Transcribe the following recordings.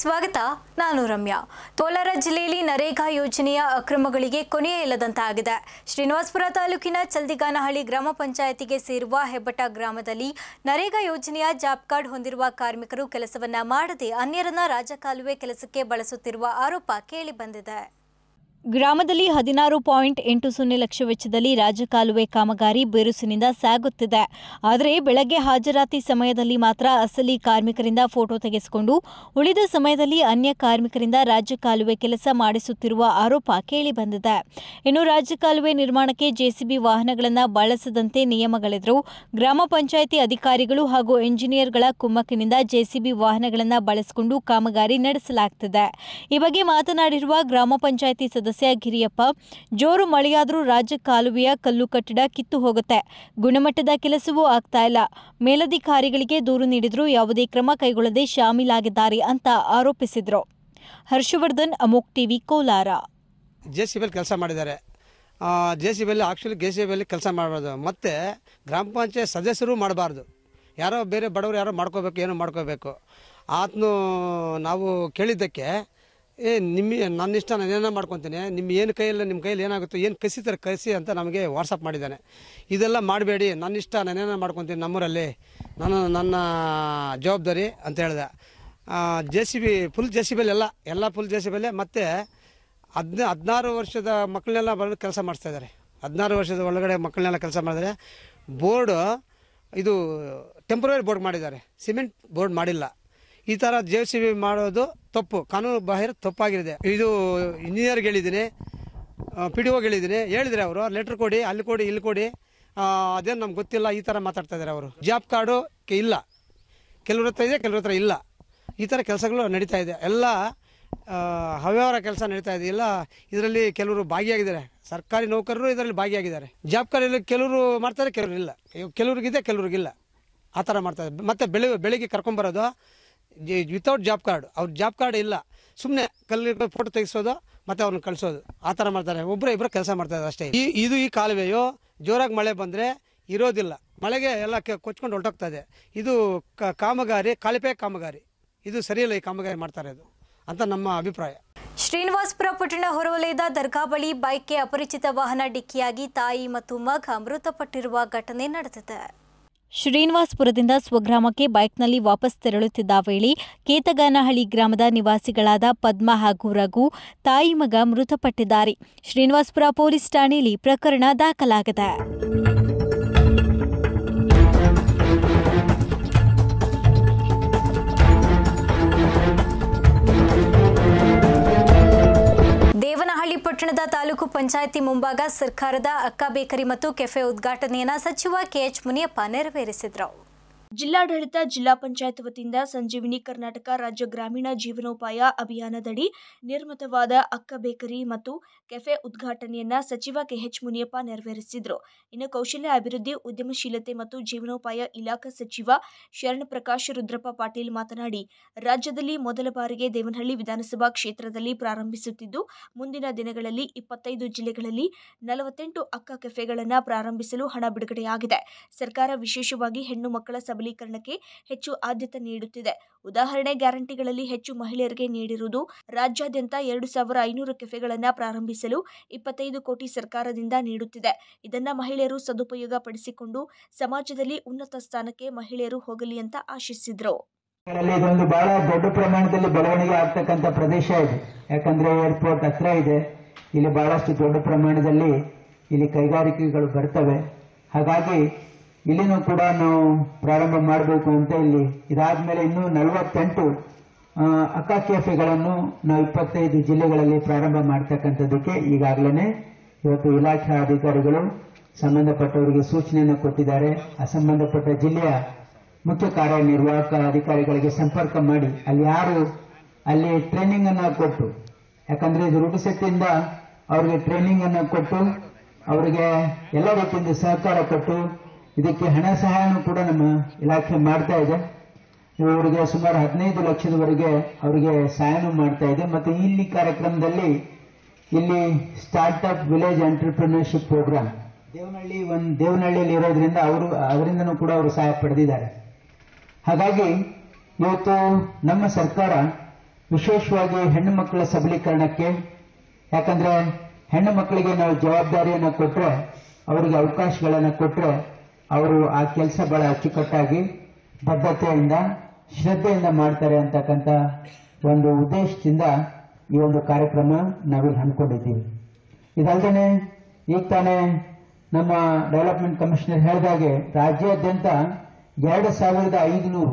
ಸ್ವಾಗತ ನಾನು ರಮ್ಯಾ ಕೋಲಾರ ಜಿಲ್ಲೆಯಲ್ಲಿ ನರೇಗಾ ಯೋಜನೆಯ ಅಕ್ರಮಗಳಿಗೆ ಕೊನೆಯೇ ಇಲ್ಲದಂತಾಗಿದೆ ಶ್ರೀನಿವಾಸಪುರ ತಾಲೂಕಿನ ಚಲ್ದಿಗಾನಹಳ್ಳಿ ಗ್ರಾಮ ಪಂಚಾಯತಿಗೆ ಸೇರುವ ಹೆಬ್ಬಟ ಗ್ರಾಮದಲ್ಲಿ ನರೇಗಾ ಯೋಜನೆಯ ಜಾಬ್ ಕಾರ್ಡ್ ಹೊಂದಿರುವ ಕಾರ್ಮಿಕರು ಕೆಲಸವನ್ನ ಮಾಡದೆ ಅನ್ಯರನ್ನ ರಾಜಕಾಲುವೆ ಕೆಲಸಕ್ಕೆ ಬಳಸುತ್ತಿರುವ ಆರೋಪ ಕೇಳಿಬಂದಿದೆ ಗ್ರಾಮದಲ್ಲಿ ಹದಿನಾರು ಪಾಯಿಂಟ್ ಎಂಟು ಸೊನ್ನೆ ಲಕ್ಷ ವೆಚ್ಚದಲ್ಲಿ ರಾಜಕಾಲುವೆ ಕಾಮಗಾರಿ ಬಿರುಸಿನಿಂದ ಸಾಗುತ್ತಿದೆ ಆದರೆ ಬೆಳಗ್ಗೆ ಹಾಜರಾತಿ ಸಮಯದಲ್ಲಿ ಮಾತ್ರ ಅಸಲಿ ಕಾರ್ಮಿಕರಿಂದ ಫೋಟೋ ತೆಗೆಸಿಕೊಂಡು ಉಳಿದ ಸಮಯದಲ್ಲಿ ಅನ್ಯ ಕಾರ್ಮಿಕರಿಂದ ರಾಜಕಾಲುವೆ ಕೆಲಸ ಮಾಡಿಸುತ್ತಿರುವ ಆರೋಪ ಕೇಳಿಬಂದಿದೆ ಇನ್ನು ರಾಜಕಾಲುವೆ ನಿರ್ಮಾಣಕ್ಕೆ ಜೆಸಿಬಿ ವಾಹನಗಳನ್ನು ಬಳಸದಂತೆ ನಿಯಮಗಳಿದ್ರು ಗ್ರಾಮ ಪಂಚಾಯಿತಿ ಅಧಿಕಾರಿಗಳು ಹಾಗೂ ಎಂಜಿನಿಯರ್ಗಳ ಕುಮ್ಮಕ್ಕಿನಿಂದ ಜೆಸಿಬಿ ವಾಹನಗಳನ್ನು ಬಳಸಿಕೊಂಡು ಕಾಮಗಾರಿ ನಡೆಸಲಾಗ್ತಿದೆ ಈ ಬಗ್ಗೆ ಮಾತನಾಡಿರುವ ಗ್ರಾಮ ಪಂಚಾಯಿತಿ ಸದಸ್ಯ ಗಿರಿಯಪ್ಪ ಜೋರು ಮಳೆಯಾದರೂ ರಾಜ್ಯ ಕಾಲುವೆಯ ಕಲ್ಲು ಕಟ್ಟಡ ಕಿತ್ತು ಹೋಗುತ್ತೆ ಗುಣಮಟ್ಟದ ಕೆಲಸವೂ ಆಗ್ತಾ ಇಲ್ಲ ಮೇಲಧಿಕಾರಿಗಳಿಗೆ ದೂರು ನೀಡಿದರೂ ಯಾವುದೇ ಕ್ರಮ ಕೈಗೊಳ್ಳದೆ ಶಾಮೀಲಾಗಿದ್ದಾರೆ ಅಂತ ಆರೋಪಿಸಿದರು Harshavardhan Amogh TV Kolar J C ಬಿಯಲ್ಲಿ ಕೆಲಸ ಮಾಡಿದ್ದಾರೆ ಜೆ ಸಿ ಬಿಯಲ್ಲಿ ಆ್ಯಕ್ಚುಲಿ ಜೆ ಸಿ ಬಿಯಲ್ಲಿ ಕೆಲಸ ಮಾಡಬಾರ್ದು ಮತ್ತು ಗ್ರಾಮ ಪಂಚಾಯತ್ ಸದಸ್ಯರು ಮಾಡಬಾರ್ದು ಯಾರೋ ಬೇರೆ ಬಡವರು ಯಾರೋ ಮಾಡ್ಕೋಬೇಕು ಏನೋ ಮಾಡ್ಕೋಬೇಕು ಆತನು ನಾವು ಕೇಳಿದ್ದಕ್ಕೆ ಏ ನಿಮ್ಮ ನನ್ನ ಇಷ್ಟ ನಾನು ಏನೋ ಮಾಡ್ಕೊತೀನಿ ನಿಮ್ಮ ಏನು ಕೈಯಲ್ಲಿ ನಿಮ್ಮ ಕೈಯಲ್ಲಿ ಏನಾಗುತ್ತೋ ಏನು ಕಸಿತಾರೆ ಕಸಿ ಅಂತ ನಮಗೆ ವಾಟ್ಸಪ್ ಮಾಡಿದ್ದಾನೆ ಇದೆಲ್ಲ ಮಾಡಬೇಡಿ ನನ್ನ ಇಷ್ಟ ನಾನೇನೋ ಮಾಡ್ಕೊತೀನಿ ನಮ್ಮೂರಲ್ಲಿ ನಾನು ನನ್ನ ಜವಾಬ್ದಾರಿ ಅಂತ ಹೇಳಿದೆ J C B full J C ಬಿಲ್ ಎಲ್ಲ ಎಲ್ಲ ಫುಲ್ ಜೆ ಸಿ ಬಿಲ್ಲೇ ಮತ್ತು ಹದಿನ ಹದಿನಾರು ವರ್ಷದ ಮಕ್ಕಳನ್ನೆಲ್ಲ ಬಂದು ಕೆಲಸ ಮಾಡಿಸ್ತಾ ಇದ್ದಾರೆ ಹದಿನಾರು ವರ್ಷದ ಒಳಗಡೆ ಮಕ್ಕಳನ್ನೆಲ್ಲ ಕೆಲಸ ಮಾಡಿದ್ದಾರೆ ಬೋರ್ಡು ಇದು ಟೆಂಪ್ರವರಿ ಬೋರ್ಡ್ ಮಾಡಿದ್ದಾರೆ ಸಿಮೆಂಟ್ ಬೋರ್ಡ್ ಮಾಡಿಲ್ಲ ಈ ಥರ ಜೆ ಸಿ ಬಿ ಮಾಡೋದು ತಪ್ಪು ಕಾನೂನು ಬಾಹಿರ ತಪ್ಪಾಗಿದೆ ಇದು ಇಂಜಿನಿಯರ್ಗೆ ಹೇಳಿದ್ದೀನಿ ಪಿ ಡಿ ಓಗೆ ಹೇಳಿದ್ದೀನಿ ಹೇಳಿದ್ರೆ ಅವರು ಲೆಟ್ರ್ ಕೊಡಿ ಅಲ್ಲಿ ಕೊಡಿ ಇಲ್ಲಿ ಕೊಡಿ ಅದೇನು ನಮ್ಗೆ ಗೊತ್ತಿಲ್ಲ ಈ ಥರ ಮಾತಾಡ್ತಾ ಇದ್ದಾರೆ ಅವರು ಜಾಬ್ ಕಾರ್ಡು ಕೆ- ಇಲ್ಲ ಕೆಲವ್ರ ಹತ್ರ ಇದೆ ಕೆಲವ್ರ ಹತ್ರ ಇಲ್ಲ ಈ ಥರ ಕೆಲಸಗಳು ನಡೀತಾ ಇದೆ ಎಲ್ಲ ಆ, ಅವ್ಯವಹಾರ ಕೆಲಸ ನಡೀತಾ ಇದೆ ಎಲ್ಲ ಇದರಲ್ಲಿ ಕೆಲವರು ಭಾಗಿಯಾಗಿದ್ದಾರೆ ಸರ್ಕಾರಿ ನೌಕರರು ಇದರಲ್ಲಿ ಭಾಗಿಯಾಗಿದ್ದಾರೆ ಜಾಬ್ ಕಾರ್ಡ್ ಕೆಲವರು ಮಾಡ್ತಾರೆ ಕೆಲವರು ಇಲ್ಲ ಇವಾಗ ಕೆಲವ್ರಿಗಿದೆ ಕೆಲವ್ರಿಗಿಲ್ಲ ಆ ಥರ ಮಾಡ್ತಾರೆ ಮತ್ತು ಬೆಳಿ ಬೆಳಿಗ್ಗೆ ಕರ್ಕೊಂಬರೋದು ವಿತೌಟ್ ಜಾಬ್ ಕಾರ್ಡ್ ಅವ್ರ ಜಾಬ್ ಕಾರ್ಡ್ ಇಲ್ಲ ಸುಮ್ಮನೆ ಕಲ್ಲಿ ಫೋಟೋ ತೆಗೆಸೋದು ಮತ್ತು ಅವ್ರನ್ನ ಕಳಿಸೋದು ಆ ಥರ ಮಾಡ್ತಾರೆ ಒಬ್ಬರು ಇಬ್ಬರು ಕೆಲಸ ಮಾಡ್ತಾರೆ ಅಷ್ಟೇ ಈ ಇದು ಈ ಕಾಲುವೆಯು ಜೋರಾಗಿ ಮಳೆ ಬಂದರೆ ಇರೋದಿಲ್ಲ ಮಳೆಗೆ ಎಲ್ಲ ಕೆ- ಕೊಚ್ಕೊಂಡು ಹೊರಟೋಗ್ತಾ ಇದೆ ಇದು ಕ- ಕಾಮಗಾರಿ ಕಾಲಿಪೆ ಕಾಮಗಾರಿ ಇದು ಸರಿಯಿಲ್ಲ ಈ ಕಾಮಗಾರಿ ಮಾಡ್ತಾರೆ ಇದು ಅಂತ ನಮ್ಮ ಅಭಿಪ್ರಾಯ ಶ್ರೀನಿವಾಸಪುರ ಪಟ್ಟಣ ಹೊರವಲಯದ ದರ್ಗಾ ಬಳಿ ಬೈಕ್ಗೆ ಅಪರಿಚಿತ ವಾಹನ ಡಿಕ್ಕಿಯಾಗಿ ತಾಯಿ ಮತ್ತು ಮಗ ಮೃತಪಟ್ಟಿರುವ ಘಟನೆ ನಡೆದಿದೆ ಶ್ರೀನಿವಾಸಪುರದಿಂದ ಸ್ವಗ್ರಾಮಕ್ಕೆ ಬೈಕ್ನಲ್ಲಿ ವಾಪಸ್ ತೆರಳುತ್ತಿದ್ದ ವೇಳೆ ಕೇತಗಾನಹಳ್ಳಿ ಗ್ರಾಮದ ನಿವಾಸಿಗಳಾದ ಪದ್ಮ ಹಾಗೂ ರಘು ತಾಯಿ ಮಗ ಮೃತಪಟ್ಟಿದ್ದಾರೆ ಶ್ರೀನಿವಾಸಪುರ ಪೊಲೀಸ್ ಠಾಣೆಯಲ್ಲಿ ಪ್ರಕರಣ ದಾಖಲಾಗಿದೆ ದೇವನಹಳ್ಳಿ ಪಟ್ಟಣದ ತಾಲೂಕು ಪಂಚಾಯಿತಿ ಮುಂಭಾಗ ಸರ್ಕಾರದ ಅಕ್ಕ ಬೇಕರಿ ಮತ್ತು ಕೆಫೆ ಉದ್ಘಾಟನೆಯನ್ನ ಸಚಿವ ಕೆಎಚ್ ಮುನಿಯಪ್ಪ ನೆರವೇರಿಸಿದರು ಜಿಲ್ಲಾಡಳಿತ ಜಿಲ್ಲಾ ಪಂಚಾಯತ್ ವತಿಯಿಂದ ಸಂಜೀವಿನಿ ಕರ್ನಾಟಕ ರಾಜ್ಯ ಗ್ರಾಮೀಣ ಜೀವನೋಪಾಯ ಅಭಿಯಾನದಡಿ ನಿರ್ಮಿತವಾದ ಅಕ್ಕ ಬೇಕರಿ ಮತ್ತು ಕೆಫೆ ಉದ್ಘಾಟನೆಯನ್ನ ಸಚಿವ ಕೆಎಚ್ ಮುನಿಯಪ್ಪ ನೆರವೇರಿಸಿದರು ಇನ್ನು ಕೌಶಲ್ಯ ಅಭಿವೃದ್ಧಿ ಉದ್ಯಮಶೀಲತೆ ಮತ್ತು ಜೀವನೋಪಾಯ ಇಲಾಖಾ ಸಚಿವ ಶರಣ ಪ್ರಕಾಶ್ ರುದ್ರಪ್ಪ ಪಾಟೀಲ್ ಮಾತನಾಡಿ ರಾಜ್ಯದಲ್ಲಿ ಮೊದಲ ಬಾರಿಗೆ ದೇವನಹಳ್ಳಿ ವಿಧಾನಸಭಾ ಕ್ಷೇತ್ರದಲ್ಲಿ ಪ್ರಾರಂಭಿಸುತ್ತಿದ್ದು ಮುಂದಿನ ದಿನಗಳಲ್ಲಿ ಇಪ್ಪತ್ತೈದು ಜಿಲ್ಲೆಗಳಲ್ಲಿ ನಲವತ್ತೆಂಟು ಅಕ್ಕ ಕೆಫೆಗಳನ್ನು ಪ್ರಾರಂಭಿಸಲು ಹಣ ಬಿಡುಗಡೆಯಾಗಿದೆ ಸರ್ಕಾರ ವಿಶೇಷವಾಗಿ ಹೆಣ್ಣು ಮಕ್ಕಳ ಸಬಲೀಕರಣಕ್ಕೆ ಹೆಚ್ಚು ಆದ್ಯತೆ ನೀಡುತ್ತಿದೆ ಉದಾಹರಣೆ ಗ್ಯಾರಂಟಿಗಳಲ್ಲಿ ಹೆಚ್ಚು ಮಹಿಳೆಯರಿಗೆ ನೀಡಿರುವುದು ರಾಜ್ಯಾದ್ಯಂತ ಎರಡು ಸಾವಿರ ಐನೂರು ಕೆಫೆಗಳನ್ನು ಪ್ರಾರಂಭಿಸಲು ಇಪ್ಪತ್ತೈದು ಕೋಟಿ ಸರ್ಕಾರದಿಂದ ನೀಡುತ್ತಿದೆ ಇದನ್ನ ಮಹಿಳೆಯರು ಸದುಪಯೋಗ ಪಡಿಸಿಕೊಂಡು ಸಮಾಜದಲ್ಲಿ ಉನ್ನತ ಸ್ಥಾನಕ್ಕೆ ಮಹಿಳೆಯರು ಹೋಗಲಿ ಅಂತ ಆಶಿಸಿದ್ರು ಗಳಲ್ಲಿ ಇದೊಂದು ಬಹಳ ದೊಡ್ಡ ಪ್ರಮಾಣದಲ್ಲಿ ಬೆಳವಣಿಗೆ ಆಗ್ತಕ್ಕಂಥ ಪ್ರದೇಶ ಇದೆ ಯಾಕಂದ್ರೆ ಏರ್ಪೋರ್ಟ್ ಹತ್ರ ಇದೆ ಇಲ್ಲಿ ಬಹಳಷ್ಟು ದೊಡ್ಡ ಪ್ರಮಾಣದಲ್ಲಿ ಇಲ್ಲಿ ಕೈಗಾರಿಕೆಗಳು ಬರ್ತವೆ ಹಾಗಾಗಿ ಇಲ್ಲಿನೂ ಕೂಡ ನಾವು ಪ್ರಾರಂಭ ಮಾಡಬೇಕು ಅಂತ ಇಲ್ಲಿ ಇದಾದ್ಮೇಲೆ ಇನ್ನೂ ನಲವತ್ತೆಂಟು ಆ, ಅಕ್ಕ ಕೆಫೆಗಳನ್ನು ನಾವು ಇಪ್ಪತ್ತೈದು ಜಿಲ್ಲೆಗಳಲ್ಲಿ ಪ್ರಾರಂಭ ಮಾಡ್ತಕ್ಕಂಥದ್ದಕ್ಕೆ ಈಗಾಗಲೇ ಇವತ್ತು ಇಲಾಖಾ ಅಧಿಕಾರಿಗಳು ಸಂಬಂಧಪಟ್ಟವರಿಗೆ ಸೂಚನೆಯನ್ನು ಕೊಟ್ಟಿದ್ದಾರೆ ಅಸಂಬಂಧಪಟ್ಟ ಜಿಲ್ಲೆಯ ಮುಖ್ಯ ಕಾರ್ಯನಿರ್ವಾಹಕ ಅಧಿಕಾರಿಗಳಿಗೆ ಸಂಪರ್ಕ ಮಾಡಿ ಅಲ್ಲಿ ಯಾರು ಅಲ್ಲಿ ಟ್ರೈನಿಂಗ್ ಅನ್ನ ಕೊಟ್ಟು ಯಾಕಂದ್ರೆ ಇದು ರೂಢಿಸೆಟ್ಟಿಂದ ಅವರಿಗೆ ಟ್ರೈನಿಂಗ್ ಅನ್ನ ಕೊಟ್ಟು ಅವರಿಗೆ ಎಲ್ಲ ರೀತಿಯಿಂದ ಸಹಕಾರ ಕೊಟ್ಟು ಇದಕ್ಕೆ ಹಣ ಸಹಾಯನೂ ಕೂಡ ನಮ್ಮ ಇಲಾಖೆ ಮಾಡ್ತಾ ಇದೆ ಇವರಿಗೆ ಸುಮಾರು ಹದಿನೈದು ಲಕ್ಷದವರೆಗೆ ಅವರಿಗೆ ಸಹಾಯನೂ ಮಾಡ್ತಾ ಇದೆ ಮತ್ತೆ ಇಲ್ಲಿ ಕಾರ್ಯಕ್ರಮದಲ್ಲಿ ಇಲ್ಲಿ startup village entrepreneurship program Devanahalli ಒಂದು ದೇವನಹಳ್ಳಿಯಲ್ಲಿ ಇರೋದ್ರಿಂದ ಅವರು ಅವರಿಂದನೂ ಕೂಡ ಅವರು ಸಹಾಯ ಪಡೆದಿದ್ದಾರೆ ಹಾಗಾಗಿ ಇವತ್ತು ನಮ್ಮ ಸರ್ಕಾರ ವಿಶೇಷವಾಗಿ ಹೆಣ್ಣು ಮಕ್ಕಳ ಸಬಲೀಕರಣಕ್ಕೆ ಯಾಕಂದ್ರೆ ಹೆಣ್ಣು ಮಕ್ಕಳಿಗೆ ನಾವು ಜವಾಬ್ದಾರಿಯನ್ನು ಕೊಟ್ಟರೆ ಅವರಿಗೆ ಅವಕಾಶಗಳನ್ನು ಕೊಟ್ಟರೆ ಅವರು ಆ ಕೆಲಸ ಬಹಳ ಅಚ್ಚುಕಟ್ಟಾಗಿ ಬದ್ಧತೆಯಿಂದ ಶ್ರದ್ಧೆಯಿಂದ ಮಾಡ್ತಾರೆ ಅಂತಕ್ಕಂಥ ಒಂದು ಉದ್ದೇಶದಿಂದ ಈ ಒಂದು ಕಾರ್ಯಕ್ರಮ ನಾವಿಲ್ಲಿ ಹಮ್ಮಿಕೊಂಡಿದ್ದೀವಿ ಇದಲ್ಲದೆ ಈಗ ತಾನೇ ನಮ್ಮ ಡೆವಲಪ್ಮೆಂಟ್ ಕಮಿಷನರ್ ಹೇಳಿದಾಗೆ ರಾಜ್ಯಾದ್ಯಂತ ಎರಡು ಸಾವಿರದ ಐದುನೂರು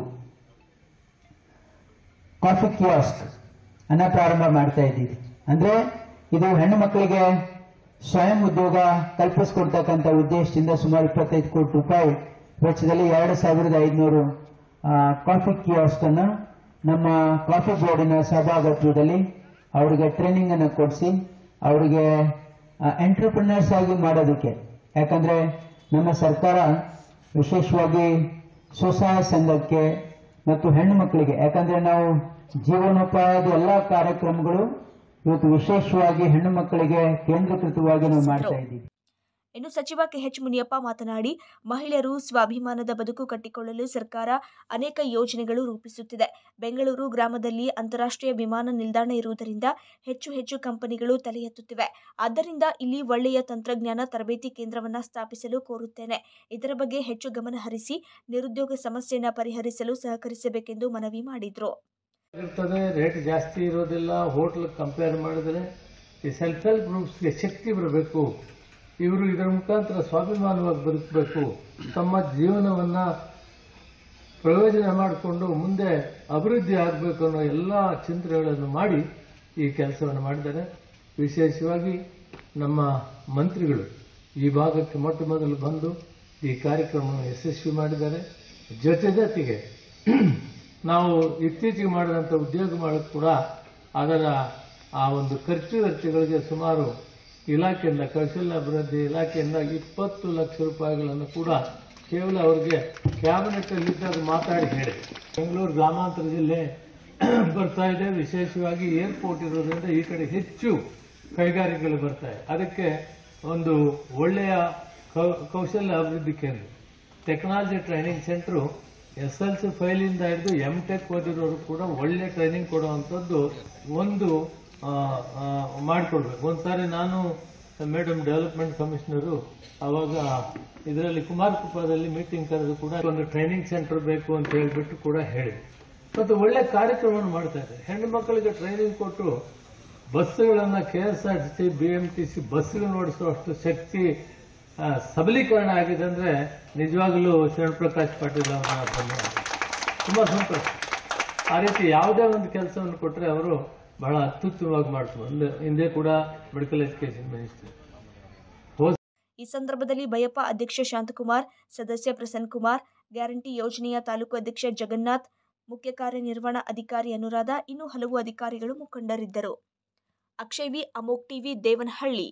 ಕಾಫಿ ಕಿಯಾಸ್ಕ್ ಅನ್ನ ಪ್ರಾರಂಭ ಮಾಡ್ತಾ ಇದ್ದೀವಿ ಅಂದ್ರೆ ಇದು ಹೆಣ್ಣು ಮಕ್ಕಳಿಗೆ ಸ್ವಯಂ ಉದ್ಯೋಗ ಕಲ್ಪಿಸ್ಕೊಡ್ತಕ್ಕಂಥ ಉದ್ದೇಶದಿಂದ ಸುಮಾರು ಇಪ್ಪತ್ತೈದು ಕೋಟಿ ರೂಪಾಯಿ ವೆಚ್ಚದಲ್ಲಿ ಎರಡು ಸಾವಿರದ ಐದುನೂರು ಕಾಫಿ ಕಿಯಾಸ್ಕ್ ಅನ್ನು ನಮ್ಮ ಕಾಫಿ ಬೋರ್ಡಿನ ಸಹಭಾಗತ್ವದಲ್ಲಿ ಅವರಿಗೆ ಟ್ರೈನಿಂಗ್ ಅನ್ನು ಕೊಡಿಸಿ ಅವರಿಗೆ ಎಂಟರ್ಪ್ರಿನರ್ಸ್ ಆಗಿ ಮಾಡೋದಕ್ಕೆ ಯಾಕಂದ್ರೆ ನಮ್ಮ ಸರ್ಕಾರ ವಿಶೇಷವಾಗಿ ಸ್ವಸಹಾಯ ಸಂಘಕ್ಕೆ ಮತ್ತು ಹೆಣ್ಣು ಮಕ್ಕಳಿಗೆ ಯಾಕಂದ್ರೆ ನಾವು ಜೀವನೋಪಾಯದ ಎಲ್ಲಾ ಕಾರ್ಯಕ್ರಮಗಳು ಇವತ್ತು ವಿಶೇಷವಾಗಿ ಹೆಣ್ಣು ಮಕ್ಕಳಿಗೆ ಕೇಂದ್ರೀಕೃತವಾಗಿ ನಾವು ಮಾಡ್ತಾ ಇದ್ದೀವಿ ಇನ್ನು ಸಚಿವ ಕೆಎಚ್ ಮುನಿಯಪ್ಪ ಮಾತನಾಡಿ ಮಹಿಳೆಯರು ಸ್ವಾಭಿಮಾನದ ಬದುಕು ಕಟ್ಟಿಕೊಳ್ಳಲು ಸರ್ಕಾರ ಅನೇಕ ಯೋಜನೆಗಳು ರೂಪಿಸುತ್ತಿದೆ ಬೆಂಗಳೂರು ಗ್ರಾಮದಲ್ಲಿ ಅಂತಾರಾಷ್ಟ್ರೀಯ ವಿಮಾನ ನಿಲ್ದಾಣ ಇರುವುದರಿಂದ ಹೆಚ್ಚು ಹೆಚ್ಚು ಕಂಪನಿಗಳು ತಲೆ ಎತ್ತುತ್ತಿವೆ ಆದ್ದರಿಂದ ಇಲ್ಲಿ ಒಳ್ಳೆಯ ತಂತ್ರಜ್ಞಾನ ತರಬೇತಿ ಕೇಂದ್ರವನ್ನು ಸ್ಥಾಪಿಸಲು ಕೋರುತ್ತೇನೆ ಇದರ ಬಗ್ಗೆ ಹೆಚ್ಚು ಗಮನ ಹರಿಸಿ ನಿರುದ್ಯೋಗ ಸಮಸ್ಯೆಯನ್ನು ಪರಿಹರಿಸಲು ಸಹಕರಿಸಬೇಕೆಂದು ಮನವಿ ಮಾಡಿದರು ಇರ್ತದೆ ರೇಟ್ ಜಾಸ್ತಿ ಇರೋದಿಲ್ಲ ಹೋಟ್ಲ್ ಕಂಪೇರ್ ಮಾಡಿದ್ರೆ ಈ ಸೆಲ್ಫ್ ಹೆಲ್ಪ್ ಗ್ರೂಪ್ಸ್ಗೆ ಶಕ್ತಿ ಬರಬೇಕು ಇವರು ಇದರ ಮುಖಾಂತರ ಸ್ವಾಭಿಮಾನವಾಗಿ ಬದುಕಬೇಕು ತಮ್ಮ ಜೀವನವನ್ನ ಪ್ರಯೋಜನ ಮಾಡಿಕೊಂಡು ಮುಂದೆ ಅಭಿವೃದ್ಧಿ ಆಗಬೇಕು ಅನ್ನೋ ಎಲ್ಲ ಚಿಂತನೆಗಳನ್ನು ಮಾಡಿ ಈ ಕೆಲಸವನ್ನು ಮಾಡಿದ್ದಾರೆ ವಿಶೇಷವಾಗಿ ನಮ್ಮ ಮಂತ್ರಿಗಳು ಈ ಭಾಗಕ್ಕೆ ಮೊಟ್ಟ ಮೊದಲು ಬಂದು ಈ ಕಾರ್ಯಕ್ರಮವನ್ನು ಯಶಸ್ವಿ ಮಾಡಿದ್ದಾರೆ ಜೊತೆ ಜೊತೆಗೆ ನಾವು ಇತ್ತೀಚೆಗೆ ಮಾಡಿದಂಥ ಉದ್ಯೋಗ ಮಾಡಕ್ಕೆ ಕೂಡ ಅದರ ಆ ಒಂದು ಖರ್ಚು ವೆಚ್ಚಗಳಿಗೆ ಸುಮಾರು ಇಲಾಖೆಯಿಂದ ಕೌಶಲ್ಯ ಅಭಿವೃದ್ಧಿ ಇಲಾಖೆಯಿಂದ ಇಪ್ಪತ್ತು ಲಕ್ಷ ರೂಪಾಯಿಗಳನ್ನು ಕೂಡ ಕೇವಲ ಅವರಿಗೆ ಕ್ಯಾಬಿನೆಟ್ ಇದ್ದಾಗ ಮಾತಾಡಿ ಹೇಳಿ ಬೆಂಗಳೂರು ಗ್ರಾಮಾಂತರ ಜಿಲ್ಲೆ ಬರ್ತಾ ಇದೆ ವಿಶೇಷವಾಗಿ ಏರ್ಪೋರ್ಟ್ ಇರೋದ್ರಿಂದ ಈ ಕಡೆ ಹೆಚ್ಚು ಕೈಗಾರಿಕೆಗಳು ಬರ್ತಾ ಇದೆ ಅದಕ್ಕೆ ಒಂದು ಒಳ್ಳೆಯ ಕೌ- ಕೌಶಲ್ಯ ಅಭಿವೃದ್ಧಿ ಕೇಂದ್ರ technology training centre S L C ಫೈಲಿಂದ ಹಿಡಿದು ಎಂ ಟೆಕ್ ಓದಿರೋರು ಕೂಡ ಒಳ್ಳೆ ಟ್ರೈನಿಂಗ್ ಕೊಡುವಂಥದ್ದು ಒಂದು ಆ, ಆ, ಮಾಡಿಕೊಡ್ಬೇಕು ಒಂದ್ಸಾರಿ ನಾನು ಮೇಡಮ್ ಡೆವಲಪ್ಮೆಂಟ್ ಕಮಿಷನರು ಅವಾಗ ಇದರಲ್ಲಿ ಕುಮಾರಕೃಪದಲ್ಲಿ ಮೀಟಿಂಗ್ ಕರೆದು ಕೂಡ ಒಂದು ಟ್ರೈನಿಂಗ್ ಸೆಂಟರ್ ಬೇಕು ಅಂತ ಹೇಳ್ಬಿಟ್ಟು ಕೂಡ ಹೇಳಿ ಮತ್ತು ಒಳ್ಳೆ ಕಾರ್ಯಕ್ರಮವನ್ನು ಮಾಡ್ತಾ ಇದ್ದಾರೆ ಹೆಣ್ಣು ಮಕ್ಕಳಿಗೆ ಟ್ರೈನಿಂಗ್ ಕೊಟ್ಟು ಬಸ್ಸುಗಳನ್ನ K S R T C B M T C ಬಸ್ಗಳು ಓಡಿಸುವಷ್ಟು ಶಕ್ತಿ ಆ, ಸಬಲೀಕರಣ ಆಗಿದೆ ಅಂದ್ರೆ ನಿಜವಾಗಲೂ ಶರಣ್ ಪ್ರಕಾಶ್ ಪಾಟೀಲ್ ಅವರ ಧನ್ಯವಾದ ತುಂಬಾ ಸಂತೋಷ ಆ ರೀತಿ ಯಾವುದೇ ಒಂದು ಕೆಲಸವನ್ನು ಕೊಟ್ಟರೆ ಅವರು ಬಹಳ ಅತ್ಯುತ್ತಮವಾಗಿ ಮಾಡ್ತಾರೆ ಒಂದು ಹಿಂದೆ ಕೂಡ ಮೆಡಿಕಲ್ ಎಜುಕೇಶನ್ ಮಿನಿಸ್ಟರ್ ಈ ಸಂದರ್ಭದಲ್ಲಿ ಬಯಪ್ಪ ಅಧ್ಯಕ್ಷ ಶಾಂತಕುಮಾರ್ ಸದಸ್ಯ ಪ್ರಸನ್ನ ಕುಮಾರ್ ಗ್ಯಾರಂಟಿ ಯೋಜನೆಯ ತಾಲೂಕು ಅಧ್ಯಕ್ಷ ಜಗನ್ನಾಥ್ ಮುಖ್ಯ ಕಾರ್ಯನಿರ್ವಹಣಾ ಅಧಿಕಾರಿ ಅನುರಾಧ ಇನ್ನೂ ಹಲವು ಅಧಿಕಾರಿಗಳು ಮುಖಂಡರಿದ್ದರು ಅಕ್ಷಯ್ ವಿ ಅಮೋಕ್ ಟಿವಿ ದೇವನಹಳ್ಳಿ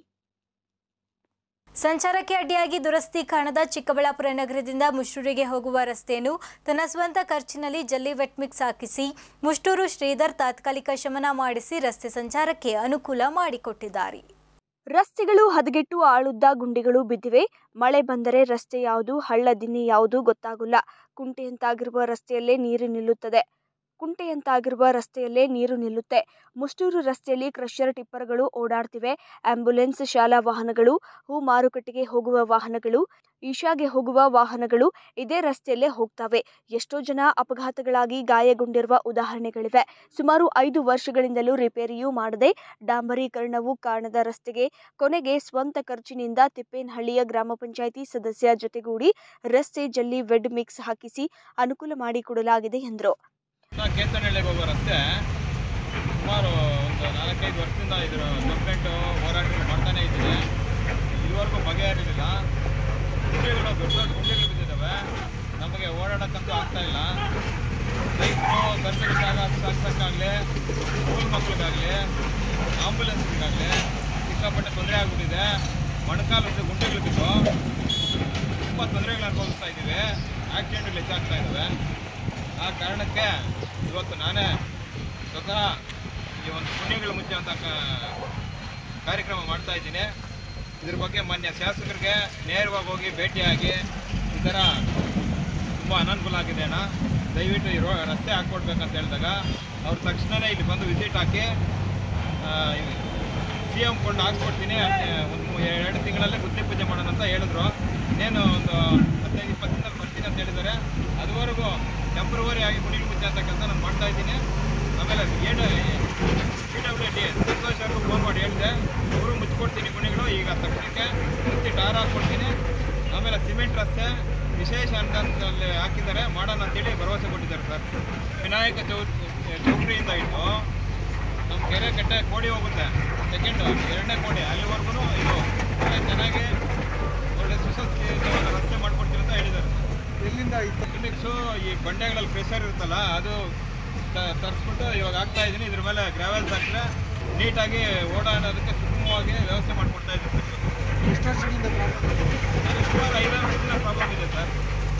ಸಂಚಾರಕ್ಕೆ ಅಡ್ಡಿಯಾಗಿ ದುರಸ್ತಿ ಕಾಣದ ಚಿಕ್ಕಬಳ್ಳಾಪುರ ನಗರದಿಂದ ಮುಷ್ಟೂರಿಗೆ ಹೋಗುವ ರಸ್ತೆಯನ್ನು ತನ್ನ ಸ್ವಂತ ಖರ್ಚಿನಲ್ಲಿ ಜಲ್ಲಿ ವೆಟ್ ಮಿಕ್ಸ್ ಹಾಕಿಸಿ ಮುಷ್ಟೂರು ಶ್ರೀಧರ್ ತಾತ್ಕಾಲಿಕ ಶಮನ ಮಾಡಿಸಿ ರಸ್ತೆ ಸಂಚಾರಕ್ಕೆ ಅನುಕೂಲ ಮಾಡಿಕೊಟ್ಟಿದ್ದಾರೆ ರಸ್ತೆಗಳು ಹದಗೆಟ್ಟು ಆಳುದ್ದ ಗುಂಡಿಗಳು ಬಿದ್ದಿವೆ ಮಳೆ ಬಂದರೆ ರಸ್ತೆ ಯಾವುದು ಹಳ್ಳ ದಿನ್ನಿ ಯಾವುದು ಗೊತ್ತಾಗಲ್ಲ ಕುಂಟೆಯಂತಾಗಿರುವ ರಸ್ತೆಯಲ್ಲೇ ನೀರು ನಿಲ್ಲುತ್ತದೆ ಕುಂಟೆಯಂತಾಗಿರುವ ರಸ್ತೆಯಲ್ಲೇ ನೀರು ನಿಲ್ಲುತ್ತೆ ಮುಷ್ಟೂರು ರಸ್ತೆಯಲ್ಲಿ ಕ್ರಷರ್ ಟಿಪ್ಪರ್ಗಳು ಓಡಾಡ್ತಿವೆ ಆಂಬ್ಯುಲೆನ್ಸ್ ಶಾಲಾ ವಾಹನಗಳು ಹೂ ಮಾರುಕಟ್ಟೆಗೆ ಹೋಗುವ ವಾಹನಗಳು ಈಶಾಗೆ ಹೋಗುವ ವಾಹನಗಳು ಇದೇ ರಸ್ತೆಯಲ್ಲೇ ಹೋಗ್ತವೆ ಎಷ್ಟೋ ಜನ ಅಪಘಾತಗಳಾಗಿ ಗಾಯಗೊಂಡಿರುವ ಉದಾಹರಣೆಗಳಿವೆ ಸುಮಾರು ಐದು ವರ್ಷಗಳಿಂದಲೂ ರಿಪೇರಿಯೂ ಮಾಡದೆ ಡಾಂಬರೀಕರಣವೂ ಕಾಣದ ರಸ್ತೆಗೆ ಕೊನೆಗೆ ಸ್ವಂತ ಖರ್ಚಿನಿಂದ ತಿಪ್ಪೇನಹಳ್ಳಿಯ ಗ್ರಾಮ ಪಂಚಾಯಿತಿ ಸದಸ್ಯ ಜೊತೆಗೂಡಿ ರಸ್ತೆ ಜಲ್ಲಿ ವೆಡ್ ಮಿಕ್ಸ್ ಹಾಕಿಸಿ ಅನುಕೂಲ ಮಾಡಿಕೊಡಲಾಗಿದೆ ಎಂದರು ಕೇತನಹಳ್ಳಿಗೆ ಹೋಗೋ ರಸ್ತೆ ಸುಮಾರು ಒಂದು ನಾಲ್ಕೈದು ವರ್ಷದಿಂದ ಇದರ ಗೌರ್ಮೆಂಟು ಹೋರಾಟಗಳು ಮಾಡ್ತಾನೆ ಇದ್ದೀನಿ ಇದುವರೆಗೂ ಬಗೆಹರಿಲಿಲ್ಲ ಗುಂಡಿಗಳು ದೊಡ್ಡ ದೊಡ್ಡ ಗುಂಡಿಗಳು ಬಿದ್ದಿದ್ದಾವೆ ನಮಗೆ ಓಡಾಡೋಕ್ಕಂತೂ ಆಗ್ತಾ ಇಲ್ಲ ರೈತರು ಸರ್ಕಾರಿ ಜಾಗ ಸಾಗಿಸೋಕ್ಕಾಗಲಿ ಸ್ಕೂಲ್ ಮಕ್ಳಿಗಾಗಲಿ ಆಂಬುಲೆನ್ಸ್ಗಳಿಗಾಗಲಿ ಸಿಕ್ಕಾಪಟ್ಟೆ ತೊಂದರೆ ಆಗ್ಬಿಟ್ಟಿದೆ ಮೊಣಕಾಲು ಗುಂಡಿಗಳು ಬಿದ್ದು ತುಂಬ ತೊಂದರೆಗಳು ಅನುಭವಿಸ್ತಾ ಇದ್ದೀವಿ ಆಕ್ಸಿಡೆಂಟ್ಗಳು ಹೆಚ್ಚಾಗ್ತಾ ಇದ್ದಾವೆ ಆ ಕಾರಣಕ್ಕೆ ಇವತ್ತು ನಾನೇ ಸ್ವತಃ ಈ ಒಂದು ಪುಣ್ಯಗಳ ಮುಚ್ಚೆ ಅಂತ ಕಾರ್ಯಕ್ರಮ ಮಾಡ್ತಾ ಇದ್ದೀನಿ ಇದ್ರ ಬಗ್ಗೆ ಮಾನ್ಯ ಶಾಸಕರಿಗೆ ನೇರವಾಗಿ ಹೋಗಿ ಭೇಟಿಯಾಗಿ ಈ ಥರ ತುಂಬ ಅನನುಕೂಲ ಆಗಿದೆ ಅಣ್ಣ ದಯವಿಟ್ಟು ಈ ರೋ ರಸ್ತೆ ಹಾಕ್ಕೊಡ್ಬೇಕಂತ ಹೇಳಿದಾಗ ಅವ್ರು ತಕ್ಷಣವೇ ಇಲ್ಲಿ ಬಂದು ವಿಸಿಟ್ ಹಾಕಿ ಸಿ ಎಮ್ ಕೊಂಡು ಹಾಕ್ಸ್ಕೊಡ್ತೀನಿ ಒಂದು ಎರಡು ತಿಂಗಳಲ್ಲೇ ಗುತ್ತಿ ಪೂಜೆ ಮಾಡೋಣ ಅಂತ ಹೇಳಿದ್ರು ಇನ್ನೇನು ಒಂದು ಹದಿನೈದು ಇಪ್ಪತ್ತು ದಿನದಲ್ಲಿ ಬರ್ತೀನಿ ಅಂತ ಹೇಳಿದ್ದಾರೆ ಅದುವರೆಗೂ ಟೆಂಪ್ರವರಿ ಆಗಿ ಗುಡಿ ಪೂಜೆ ಅಂತ ಕೆಲಸ ನಾನು ಮಾಡ್ತಾ ಇದ್ದೀನಿ ಆಮೇಲೆ ಏನು ಪಿ ಡಬ್ಲ್ಯೂ ಡಿ ಸಂತೋಷ್ ಅವ್ರಿಗೂ ಫೋನ್ ಮಾಡಿ ಹೇಳಿದೆ ಅವರು ಮುಚ್ಚಿಕೊಡ್ತೀನಿ ಗುಣಿಗಳು ಈಗ ತಕ್ಷಣಕ್ಕೆ ಮುಚ್ಚಿ ಟಾರ್ ಹಾಕ್ಕೊಡ್ತೀನಿ ಆಮೇಲೆ ಸಿಮೆಂಟ್ ರಸ್ತೆ ವಿಶೇಷ ಅನುದಾನದಲ್ಲಿ ಹಾಕಿದ್ದಾರೆ ಮಾಡೋಣ ಅಂತೇಳಿ ಭರವಸೆ ಕೊಟ್ಟಿದ್ದಾರೆ ಸರ್ ವಿನಾಯಕ ಚೌತಿ ಚೌಟ್ರಿಯಿಂದ ಇಟ್ಟು ನಮ್ಮ ಕೆರೆ ಕಟ್ಟೆ ಕೋಡಿ ಹೋಗುತ್ತೆ ಸೆಕೆಂಡು ಎರಡನೇ ಕೋಡಿ ಅಲ್ಲಿವರೆಗೂ ಇದು ಒಳ್ಳೆ ಚೆನ್ನಾಗಿ ಒಳ್ಳೆ ಸುಸಜ್ಜಿತವಾದ ರಸ್ತೆ ಮಾಡ್ಕೊಡ್ತೀನಿ ಅಂತ ಹೇಳಿದ್ದಾರೆ ಎಲ್ಲಿಂದ ಟೆಕ್ನಿಕ್ಸು ಈ ಬಂಡೆಗಳಲ್ಲಿ ಪ್ರೆಷರ್ ಇರುತ್ತಲ್ಲ ಅದು ತ- ತರಿಸ್ಬಿಟ್ಟು ಇವಾಗ ಹಾಕ್ತಾ ಇದ್ದೀನಿ ಇದ್ರ ಮೇಲೆ ಗ್ರಾವೆಲ್ಸ್ ಹಾಕಿದ್ರೆ ನೀಟಾಗಿ ಓಡಾಡೋದಕ್ಕೆ ಸುಗಮವಾಗಿ ವ್ಯವಸ್ಥೆ ಮಾಡಿಕೊಡ್ತಾ ಇದ್ದೀನಿ ಸರ್ ಅದು ಸುಮಾರು ಐದಾರು ವರ್ಷದಿಂದ ಪ್ರಾಬ್ಲಮ್ ಇದೆ ಸರ್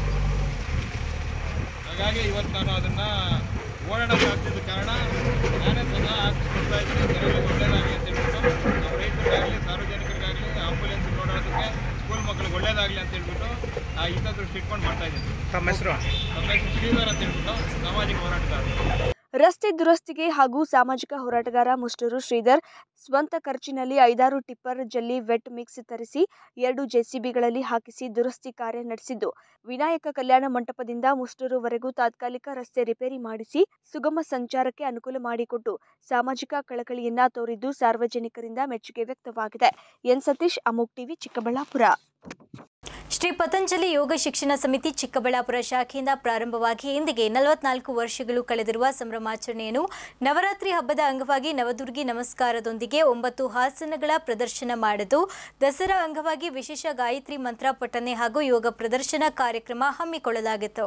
ಹಾಗಾಗಿ ಇವತ್ತು ನಾನು ಅದನ್ನು ಓಡಾಡೋಕೆ ಆಗ್ತಿದ್ದ ಕಾರಣ ನಾನೇ ಸ್ವತಃ ಹಾಕಿಸ್ಕೊಡ್ತಾ ಇದ್ದೀನಿ ಜನಗಳಿಗೆ ಒಳ್ಳೇದಾಗಲಿ ಅಂತ ಹೇಳ್ಬಿಟ್ಟು ನಮ್ಮ ರೈತರಿಗಾಗಲಿ ಸಾರ್ವಜನಿಕರಿಗಾಗಲಿ ಆಂಬುಲೆನ್ಸ್ ಓಡಾಡೋದಕ್ಕೆ ಸ್ಕೂಲ್ ಮಕ್ಕಳಿಗೆ ಒಳ್ಳೇದಾಗಲಿ ಅಂತ ಹೇಳ್ಬಿಟ್ಟು ಆ ಹಿತದೃಷ್ಟಿ ಇಟ್ಕೊಂಡು ಮಾಡ್ತಾ ಇದ್ದೀನಿ ತಮ್ಮ ಹೆಸರು ನಮ್ಮ ಹೆಸರು ಶ್ರೀಧರ್ ಅಂತ ಹೇಳ್ಬಿಟ್ಟು ಸಾಮಾಜಿಕ ಹೋರಾಟಗಾರ ರಸ್ತೆ ದುರಸ್ತಿಗೆ ಹಾಗೂ ಸಾಮಾಜಿಕ ಹೋರಾಟಗಾರ ಮುಷ್ಟೂರು ಶ್ರೀಧರ್ ಸ್ವಂತ ಖರ್ಚಿನಲ್ಲಿ ಐದಾರು ಟಿಪ್ಪರ್ ಜಲ್ಲಿ ವೆಟ್ ಮಿಕ್ಸ್ ತರಿಸಿ ಎರಡು ಜೆಸಿಬಿಗಳಲ್ಲಿ ಹಾಕಿಸಿ ದುರಸ್ತಿ ಕಾರ್ಯ ನಡೆಸಿದ್ದು ವಿನಾಯಕ ಕಲ್ಯಾಣ ಮಂಟಪದಿಂದ ಮುಷ್ಟೂರುವರೆಗೂ ತಾತ್ಕಾಲಿಕ ರಸ್ತೆ ರಿಪೇರಿ ಮಾಡಿಸಿ ಸುಗಮ ಸಂಚಾರಕ್ಕೆ ಅನುಕೂಲ ಮಾಡಿಕೊಟ್ಟು ಸಾಮಾಜಿಕ ಕಳಕಳಿಯನ್ನ ತೋರಿದ್ದು ಸಾರ್ವಜನಿಕರಿಂದ ಮೆಚ್ಚುಗೆ ವ್ಯಕ್ತವಾಗಿದೆ ಎನ್ ಸತೀಶ್ ಅಮೋಕ್ ಟಿವಿ ಚಿಕ್ಕಬಳ್ಳಾಪುರ ಶ್ರೀ ಪತಂಜಲಿ ಯೋಗ ಶಿಕ್ಷಣ ಸಮಿತಿ ಚಿಕ್ಕಬಳ್ಳಾಪುರ ಶಾಖೆಯಿಂದ ಪ್ರಾರಂಭವಾಗಿ ಇಂದಿಗೆ ನಲವತ್ನಾಲ್ಕು ವರ್ಷಗಳು ಕಳೆದಿರುವ ಸಂಭ್ರಮಾಚರಣೆಯನ್ನು ನವರಾತ್ರಿ ಹಬ್ಬದ ಅಂಗವಾಗಿ ನವದುರ್ಗಿ ನಮಸ್ಕಾರದೊಂದಿಗೆ ಒಂಬತ್ತು ಹಾಸನಗಳ ಪ್ರದರ್ಶನ ಮಾಡಿದ್ದು ದಸರಾ ಅಂಗವಾಗಿ ವಿಶೇಷ ಗಾಯತ್ರಿ ಮಂತ್ರ ಪಠನೆ ಹಾಗೂ ಯೋಗ ಪ್ರದರ್ಶನ ಕಾರ್ಯಕ್ರಮ ಹಮ್ಮಿಕೊಳ್ಳಲಾಗಿತ್ತು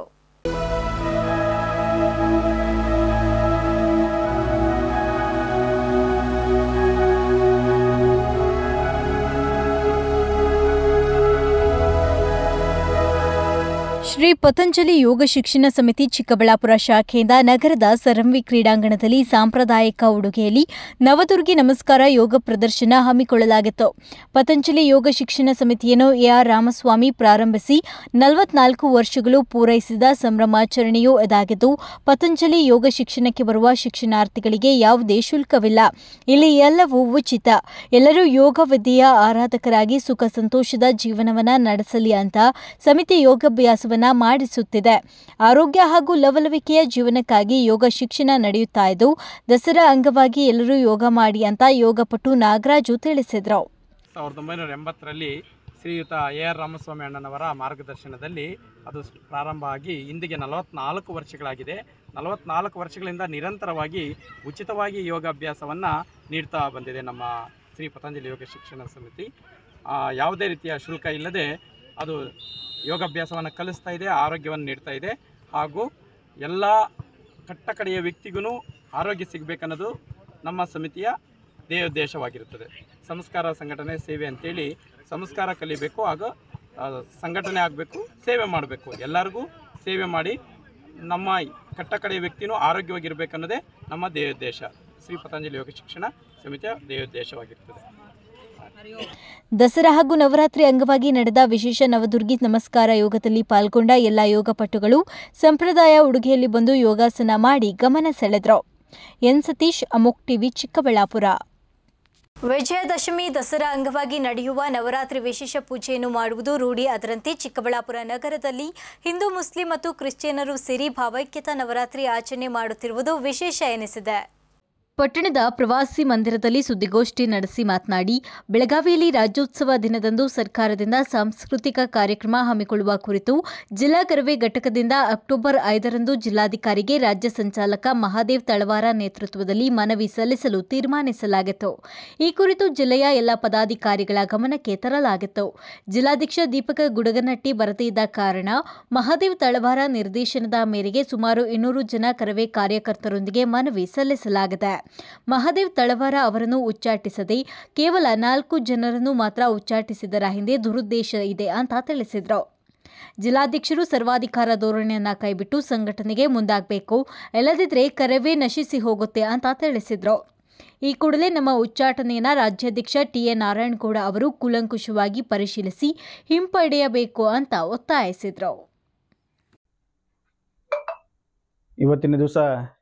ಶ್ರೀ ಪತಂಜಲಿ ಯೋಗ ಶಿಕ್ಷಣ ಸಮಿತಿ ಚಿಕ್ಕಬಳ್ಳಾಪುರ ಶಾಖೆಯಿಂದ ನಗರದ ಸರಂವಿ ಕ್ರೀಡಾಂಗಣದಲ್ಲಿ ಸಾಂಪ್ರದಾಯಿಕ ಉಡುಗೆಯಲ್ಲಿ ನವದುರ್ಗಿ ನಮಸ್ಕಾರ ಯೋಗ ಪ್ರದರ್ಶನ ಹಮ್ಮಿಕೊಳ್ಳಲಾಗಿತ್ತು ಪತಂಜಲಿ ಯೋಗ ಶಿಕ್ಷಣ ಸಮಿತಿಯನ್ನು ಎಆರ್ ರಾಮಸ್ವಾಮಿ ಪ್ರಾರಂಭಿಸಿ ನಲವತ್ನಾಲ್ಕು ವರ್ಷಗಳು ಪೂರೈಸಿದ ಸಂಭ್ರಮಾಚರಣೆಯೂ ಇದಾಗಿದ್ದು ಪತಂಜಲಿ ಯೋಗ ಶಿಕ್ಷಣಕ್ಕೆ ಬರುವ ಶಿಕ್ಷಣಾರ್ಥಿಗಳಿಗೆ ಯಾವುದೇ ಶುಲ್ಕವಿಲ್ಲ ಇಲ್ಲಿ ಎಲ್ಲವೂ ಉಚಿತ ಎಲ್ಲರೂ ಯೋಗ ವಿದ್ಯೆಯ ಆರಾಧಕರಾಗಿ ಸುಖ ಸಂತೋಷದ ಜೀವನವನ್ನ ನಡೆಸಲಿ ಅಂತ ಸಮಿತಿ ಯೋಗಾಭ್ಯಾಸವನ್ನ ಮಾಡಿಸುತ್ತಿದೆ ಆರೋಗ್ಯ ಹಾಗೂ ಲವಲವಿಕೆಯ ಜೀವನಕ್ಕಾಗಿ ಯೋಗ ಶಿಕ್ಷಣ ನಡೆಯುತ್ತಾ ಇದ್ದು ದಸರಾ ಅಂಗವಾಗಿ ಎಲ್ಲರೂ ಯೋಗ ಮಾಡಿ ಅಂತ ಯೋಗಪಟು ನಾಗರಾಜು ತಿಳಿಸಿದರು ಸಾವಿರದ ಒಂಬೈನೂರ ಎಂಬತ್ತರಲ್ಲಿ ಶ್ರೀಯುತ ಎ ಆರ್ ರಾಮಸ್ವಾಮಿ ಅಣ್ಣನವರ ಮಾರ್ಗದರ್ಶನದಲ್ಲಿ ಅದು ಸ್- ಪ್ರಾರಂಭ ಆಗಿ ಇಂದಿಗೆ ನಲವತ್ನಾಲ್ಕು ವರ್ಷಗಳಾಗಿದೆ ನಲವತ್ನಾಲ್ಕು ವರ್ಷಗಳಿಂದ ನಿರಂತರವಾಗಿ ಉಚಿತವಾಗಿ ಯೋಗಾಭ್ಯಾಸವನ್ನು ನೀಡ್ತಾ ಬಂದಿದೆ ನಮ್ಮ ಶ್ರೀ ಪತಂಜಲಿ ಯೋಗ ಶಿಕ್ಷಣ ಸಮಿತಿ ಆ, ಯಾವುದೇ ರೀತಿಯ ಶುಲ್ಕ ಇಲ್ಲದೆ ಅದು ಯೋಗಾಭ್ಯಾಸವನ್ನು ಕಲಿಸ್ತಾ ಇದೆ ಆರೋಗ್ಯವನ್ನು ನೀಡ್ತಾ ಇದೆ ಹಾಗೂ ಎಲ್ಲ ಕಟ್ಟಕಡೆಯ ವ್ಯಕ್ತಿಗೂ ಆರೋಗ್ಯ ಸಿಗಬೇಕನ್ನೋದು ನಮ್ಮ ಸಮಿತಿಯ ಧ್ಯೇಯೋದ್ದೇಶವಾಗಿರುತ್ತದೆ ಸಂಸ್ಕಾರ ಸಂಘಟನೆ ಸೇವೆ ಅಂತೇಳಿ ಸಂಸ್ಕಾರ ಕಲಿಬೇಕು ಹಾಗೂ ಆ, ಸಂಘಟನೆ ಆಗಬೇಕು ಸೇವೆ ಮಾಡಬೇಕು ಎಲ್ಲರಿಗೂ ಸೇವೆ ಮಾಡಿ ನಮ್ಮ ಕಟ್ಟಕಡೆಯ ವ್ಯಕ್ತಿನೂ ಆರೋಗ್ಯವಾಗಿರಬೇಕನ್ನೋದೇ ನಮ್ಮ ಧ್ಯೇಯೋದ್ದೇಶ ಶ್ರೀ ಪತಂಜಲಿ ಯೋಗ ಶಿಕ್ಷಣ ಸಮಿತಿಯ ಧ್ಯೇಯೋದ್ದೇಶವಾಗಿರ್ತದೆ ದಸರಾ ಹಾಗೂ ನವರಾತ್ರಿ ಅಂಗವಾಗಿ ನಡೆದ ವಿಶೇಷ ನವದುರ್ಗಿ ನಮಸ್ಕಾರ ಯೋಗದಲ್ಲಿ ಪಾಲ್ಗೊಂಡ ಎಲ್ಲ ಯೋಗಪಟುಗಳು ಸಂಪ್ರದಾಯ ಉಡುಗೆಯಲ್ಲಿ ಬಂದು ಯೋಗಾಸನ ಮಾಡಿ ಗಮನ ಸೆಳೆದರು ಎನ್ ಸತೀಶ್ ಅಮೋಕ್ ಟಿವಿ ಚಿಕ್ಕಬಳ್ಳಾಪುರ ವಿಜಯದಶಮಿ ದಸರಾ ಅಂಗವಾಗಿ ನಡೆಯುವ ನವರಾತ್ರಿ ವಿಶೇಷ ಪೂಜೆಯನ್ನು ಮಾಡುವುದು ರೂಢಿ ಅದರಂತೆ ಚಿಕ್ಕಬಳ್ಳಾಪುರ ನಗರದಲ್ಲಿ ಹಿಂದೂ ಮುಸ್ಲಿಂ ಮತ್ತು ಕ್ರಿಶ್ಚಿಯನ್ನರು ಸೇರಿ ಭಾವೈಕ್ಯತಾ ನವರಾತ್ರಿ ಆಚರಣೆ ಮಾಡುತ್ತಿರುವುದು ವಿಶೇಷ ಎನಿಸಿದೆ ಪಟ್ಟಣದ ಪ್ರವಾಸಿ ಮಂದಿರದಲ್ಲಿ ಸುದ್ದಿಗೋಷ್ಠಿ ನಡೆಸಿ ಮಾತನಾಡಿ ಬೆಳಗಾವಿಯಲ್ಲಿ ರಾಜ್ಯೋತ್ಸವ ದಿನದಂದು ಸರ್ಕಾರದಿಂದ ಸಾಂಸ್ಕೃತಿಕ ಕಾರ್ಯಕ್ರಮ ಹಮ್ಮಿಕೊಳ್ಳುವ ಕುರಿತು ಜಿಲ್ಲಾ ಕರವೇ ಘಟಕದಿಂದ ಅಕ್ಟೋಬರ್ ಐದರಂದು ಜಿಲ್ಲಾಧಿಕಾರಿಗೆ ರಾಜ್ಯ ಸಂಚಾಲಕ ಮಹಾದೇವ್ ತಳವಾರ ನೇತೃತ್ವದಲ್ಲಿ ಮನವಿ ಸಲ್ಲಿಸಲು ತೀರ್ಮಾನಿಸಲಾಗಿತ್ತು ಈ ಕುರಿತು ಜಿಲ್ಲೆಯ ಎಲ್ಲ ಪದಾಧಿಕಾರಿಗಳ ಗಮನಕ್ಕೆ ತರಲಾಗಿತ್ತು ಜಿಲ್ಲಾಧ್ಯಕ್ಷ ದೀಪಕ ಗುಡಗನಟ್ಟಿ ಬರದೇ ಇದ್ದ ಕಾರಣ ಮಹಾದೇವ್ ತಳವಾರ ನಿರ್ದೇಶನದ ಮೇರೆಗೆ ಸುಮಾರು ಇನ್ನೂರು ಜನ ಕರವೇ ಕಾರ್ಯಕರ್ತರೊಂದಿಗೆ ಮನವಿ ಸಲ್ಲಿಸಲಾಗಿದೆ ಮಹಾದೇವ್ ತಳವಾರ ಅವರನ್ನು ಉಚ್ಚಾಟಿಸದೆ ಕೇವಲ ನಾಲ್ಕು ಜನರನ್ನು ಮಾತ್ರ ಉಚ್ಚಾಟಿಸಿದರ ಹಿಂದೆ ದುರುದ್ದೇಶ ಇದೆ ಅಂತ ತಿಳಿಸಿದರು ಜಿಲ್ಲಾಧ್ಯಕ್ಷರು ಸರ್ವಾಧಿಕಾರ ಧೋರಣೆಯನ್ನ ಕೈಬಿಟ್ಟು ಸಂಘಟನೆಗೆ ಮುಂದಾಗಬೇಕು ಇಲ್ಲದಿದ್ದರೆ ಕರವೇ ನಶಿಸಿ ಹೋಗುತ್ತೆ ಅಂತ ತಿಳಿಸಿದರು ಈ ಕೂಡಲೇ ನಮ್ಮ ಉಚ್ಚಾಟನೆಯನ್ನ ರಾಜ್ಯಾಧ್ಯಕ್ಷ ಟಿಎ ನಾರಾಯಣಗೌಡ ಅವರು ಕೂಲಂಕುಷವಾಗಿ ಪರಿಶೀಲಿಸಿ ಹಿಂಪಡೆಯಬೇಕು ಅಂತ ಒತ್ತಾಯಿಸಿದರು ಇವತ್ತಿನ ದಿವಸ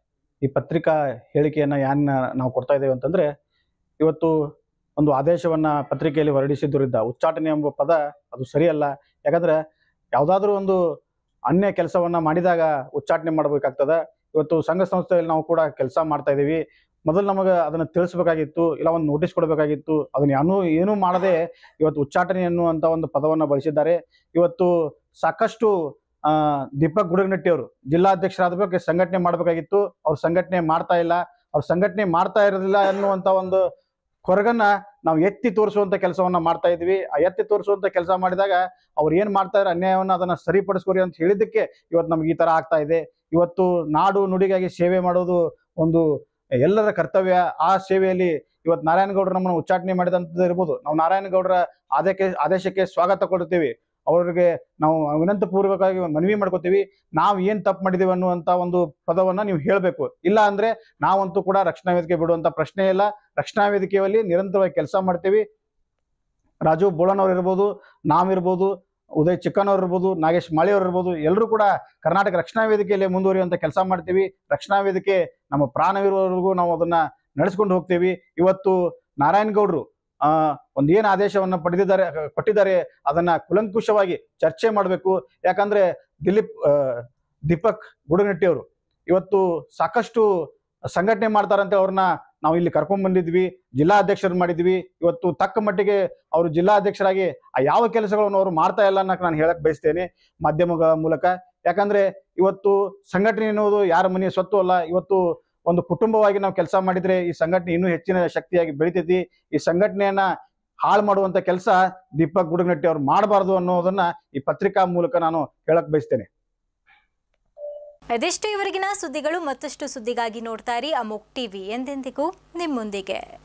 ಈ ಪತ್ರಿಕಾ ಹೇಳಿಕೆಯನ್ನು ಯಾನ್ ನಾವು ಕೊಡ್ತಾ ಇದ್ದೇವೆ ಅಂತಂದರೆ ಇವತ್ತು ಒಂದು ಆದೇಶವನ್ನು ಪತ್ರಿಕೆಯಲ್ಲಿ ಹೊರಡಿಸಿದ್ದರಿಂದ ಉಚ್ಚಾಟನೆ ಎಂಬ ಪದ ಅದು ಸರಿಯಲ್ಲ ಯಾಕಂದರೆ ಯಾವುದಾದ್ರೂ ಒಂದು ಅನ್ಯ ಕೆಲಸವನ್ನು ಮಾಡಿದಾಗ ಉಚ್ಚಾಟನೆ ಮಾಡಬೇಕಾಗ್ತದೆ ಇವತ್ತು ಸಂಘ ಸಂಸ್ಥೆಯಲ್ಲಿ ನಾವು ಕೂಡ ಕೆಲಸ ಮಾಡ್ತಾ ಇದ್ದೀವಿ ಮೊದಲು ನಮಗೆ ಅದನ್ನು ತಿಳಿಸ್ಬೇಕಾಗಿತ್ತು ಇಲ್ಲ ಒಂದು ನೋಟಿಸ್ ಕೊಡಬೇಕಾಗಿತ್ತು ಅದನ್ನ ಏನೂ ಏನೂ ಮಾಡದೆ ಇವತ್ತು ಉಚ್ಚಾಟನೆ ಎನ್ನುವಂಥ ಒಂದು ಪದವನ್ನು ಬಳಸಿದ್ದಾರೆ ಇವತ್ತು ಸಾಕಷ್ಟು ಆ, ದೀಪಕ್ ಗುಡಗನಟ್ಟಿ ಅವರು ಜಿಲ್ಲಾಧ್ಯಕ್ಷರಾದ ಬಗ್ಗೆ ಸಂಘಟನೆ ಮಾಡಬೇಕಾಗಿತ್ತು ಅವ್ರು ಸಂಘಟನೆ ಮಾಡ್ತಾ ಇಲ್ಲ ಅವ್ರು ಸಂಘಟನೆ ಮಾಡ್ತಾ ಇರೋದಿಲ್ಲ ಅನ್ನುವಂಥ ಒಂದು ಕೊರಗನ್ನ ನಾವು ಎತ್ತಿ ತೋರಿಸುವಂತ ಕೆಲಸವನ್ನ ಮಾಡ್ತಾ ಇದ್ವಿ ಆ ಎತ್ತಿ ತೋರಿಸುವಂತ ಕೆಲಸ ಮಾಡಿದಾಗ ಅವ್ರು ಏನ್ ಮಾಡ್ತಾ ಇರೋ ಅನ್ಯಾಯವನ್ನ ಅದನ್ನ ಸರಿಪಡಿಸ್ಕೊರಿ ಅಂತ ಹೇಳಿದ್ದಕ್ಕೆ ಇವತ್ತು ನಮ್ಗೆ ಈ ತರ ಆಗ್ತಾ ಇದೆ ಇವತ್ತು ನಾಡು ನುಡಿಗಾಗಿ ಸೇವೆ ಮಾಡೋದು ಒಂದು ಎಲ್ಲರ ಕರ್ತವ್ಯ ಆ ಸೇವೆಯಲ್ಲಿ ಇವತ್ತು ನಾರಾಯಣಗೌಡರು ನಮ್ಮನ್ನು ಉಚ್ಚಾಟನೆ ಮಾಡಿದಂಥದ್ದು ಇರ್ಬೋದು ನಾವು ನಾರಾಯಣಗೌಡರ ಆದೇಶಕ್ಕೆ ಆದೇಶಕ್ಕೆ ಸ್ವಾಗತ ಕೊಡ್ತೀವಿ ಅವ್ರಿಗೆ ನಾವು ವಿನಂತ ಪೂರ್ವಕವಾಗಿ ಮನವಿ ಮಾಡ್ಕೋತೀವಿ ನಾವು ಏನ್ ತಪ್ಪು ಮಾಡಿದೀವಿ ಅನ್ನುವಂತ ಒಂದು ಪದವನ್ನ ನೀವು ಹೇಳ್ಬೇಕು ಇಲ್ಲ ಅಂದ್ರೆ ನಾವಂತೂ ಕೂಡ ರಕ್ಷಣಾ ವೇದಿಕೆ ಬಿಡುವಂತ ಪ್ರಶ್ನೆ ಇಲ್ಲ ರಕ್ಷಣಾ ವೇದಿಕೆಯಲ್ಲಿ ನಿರಂತರವಾಗಿ ಕೆಲಸ ಮಾಡ್ತೀವಿ ರಾಜು ಬೋಳನವ್ರು ಇರ್ಬೋದು ನಾವಿರ್ಬೋದು ಉದಯ್ ಚಿಕ್ಕನವ್ರು ಇರ್ಬೋದು ನಾಗೇಶ್ ಮಾಳಿಯವ್ರು ಇರ್ಬೋದು ಎಲ್ಲರೂ ಕೂಡ ಕರ್ನಾಟಕ ರಕ್ಷಣಾ ವೇದಿಕೆಯಲ್ಲಿ ಮುಂದುವರಿಯುವಂತ ಕೆಲಸ ಮಾಡ್ತೀವಿ ರಕ್ಷಣಾ ವೇದಿಕೆ ನಮ್ಮ ಪ್ರಾಣವಿರುವವರೆಗೂ ನಾವು ಅದನ್ನ ನಡೆಸ್ಕೊಂಡು ಹೋಗ್ತೀವಿ ಇವತ್ತು ನಾರಾಯಣಗೌಡರು ಆ ಒಂದು ಏನು ಆದೇಶವನ್ನ ಪಡೆದಿದ್ದಾರೆ ಕೊಟ್ಟಿದ್ದಾರೆ ಅದನ್ನ ಕುಲಂಕುಷವಾಗಿ ಚರ್ಚೆ ಮಾಡಬೇಕು ಯಾಕಂದ್ರೆ ದಿಲೀಪ್ ಆ, ದೀಪಕ್ ಗುಡಗನಟ್ಟಿ ಅವರು ಇವತ್ತು ಸಾಕಷ್ಟು ಸಂಘಟನೆ ಮಾಡ್ತಾರಂತೆ ಅವ್ರನ್ನ ನಾವು ಇಲ್ಲಿ ಕರ್ಕೊಂಡ್ ಬಂದಿದ್ವಿ ಜಿಲ್ಲಾ ಅಧ್ಯಕ್ಷರು ಮಾಡಿದ್ವಿ ಇವತ್ತು ತಕ್ಕ ಮಟ್ಟಿಗೆ ಅವರು ಜಿಲ್ಲಾ ಅಧ್ಯಕ್ಷರಾಗಿ ಆ ಯಾವ ಕೆಲಸಗಳನ್ನು ಅವರು ಮಾಡ್ತಾ ಇಲ್ಲ ಅನ್ನಕ್ಕೆ ನಾನು ಹೇಳಕ್ ಬಯಸ್ತೇನೆ ಮಾಧ್ಯಮಗಳ ಮೂಲಕ ಯಾಕಂದ್ರೆ ಇವತ್ತು ಸಂಘಟನೆ ಎನ್ನುವುದು ಯಾರ ಮನೆಯ ಸ್ವತ್ತು ಅಲ್ಲ ಇವತ್ತು ಒಂದು ಕುಟುಂಬವಾಗಿ ನಾವು ಕೆಲಸ ಮಾಡಿದ್ರೆ ಈ ಸಂಘಟನೆ ಇನ್ನೂ ಹೆಚ್ಚಿನ ಶಕ್ತಿಯಾಗಿ ಬೆಳಿತೈತಿ ಈ ಸಂಘಟನೆಯನ್ನ ಹಾಳು ಮಾಡುವಂತ ಕೆಲಸ ದೀಪಕ್ ಗುಡಗನಟ್ಟಿ ಅವ್ರು ಮಾಡಬಾರ್ದು ಅನ್ನೋದನ್ನ ಈ ಪತ್ರಿಕಾ ಮೂಲಕ ನಾನು ಹೇಳಕ್ ಬಯಸ್ತೇನೆ ಇದಿಷ್ಟು ಇವರೆಗಿನ ಸುದ್ದಿಗಳು ಮತ್ತಷ್ಟು ಸುದ್ದಿಗಾಗಿ ನೋಡ್ತಾ ಇರಿ ಅಮೋಕ್ ಟಿವಿ ಎಂದೆಂದಿಗೂ ನಿಮ್ಮೊಂದಿಗೆ